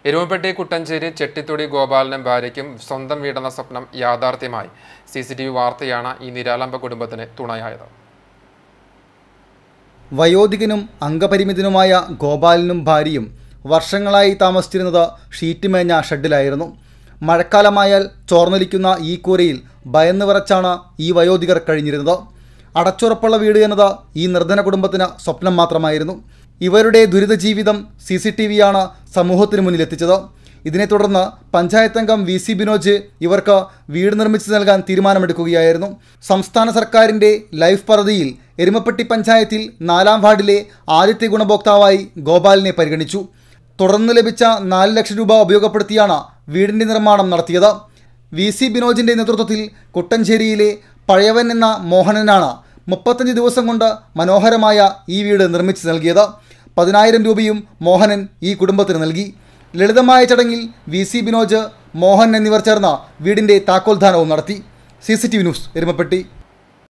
എരുമപ്പെട്ടി കുട്ടഞ്ചേരി ചെട്ടിത്തൊടി ഗോപാലനും ഭാര്യയ്ക്കും സ്വന്തം വീടെന്ന സ്വപ്നം യാഥാർത്ഥ്യമായി സി സി ടി വി വാർത്തയാണ് ഈ നിരാലംബ കുടുംബത്തിന് തുണയായത് വയോധികനും അംഗപരിമിതനുമായ ഗോപാലനും ഭാര്യയും വർഷങ്ങളായി താമസിച്ചിരുന്നത് ഷീറ്റ് മേഞ്ഞ ഷെഡിലായിരുന്നു മഴക്കാലമായാൽ ചോർന്നൊലിക്കുന്ന ഈ കൂരയിൽ ഭയന്ന് വിറച്ചാണ് ഈ വയോധികർ കഴിഞ്ഞിരുന്നത് അടച്ചുറപ്പുള്ള വീട് എന്നത് ഈ നിർധന കുടുംബത്തിന് സ്വപ്നം മാത്രമായിരുന്നു ഇവരുടെ ദുരിത ജീവിതം സി സി ടി വിയാണ് സമൂഹത്തിന് മുന്നിൽ എത്തിച്ചത് ഇതിനെ തുടർന്ന് പഞ്ചായത്ത് അംഗം വി സി ബിനോജ് ഇവർക്ക് വീട് നിർമ്മിച്ചു നൽകാൻ തീരുമാനമെടുക്കുകയായിരുന്നു സംസ്ഥാന സർക്കാരിൻ്റെ ലൈഫ് പദ്ധതിയിൽ എരുമപ്പെട്ടി പഞ്ചായത്തിൽ നാലാം വാർഡിലെ ആദ്യത്തെ ഗുണഭോക്താവായി ഗോപാലിനെ പരിഗണിച്ചു തുടർന്ന് ലഭിച്ച നാല് ലക്ഷം രൂപ ഉപയോഗപ്പെടുത്തിയാണ് വീടിൻ്റെ നിർമ്മാണം നടത്തിയത് വി സി ബിനോജിൻ്റെ നേതൃത്വത്തിൽ കുട്ടഞ്ചേരിയിലെ പഴയവൻ എന്ന മോഹനനാണ് മുപ്പത്തഞ്ച് ദിവസം കൊണ്ട് മനോഹരമായ ഈ വീട് നിർമ്മിച്ചു നൽകിയത് പതിനായിരം രൂപയും മോഹനൻ ഈ കുടുംബത്തിന് നൽകി ലളിതമായ ചടങ്ങിൽ വി സി ബിനോജ് മോഹൻ എന്നിവർ ചേർന്ന വീടിൻ്റെ താക്കോൽദാനവും നടത്തി C C T V news Erumapetty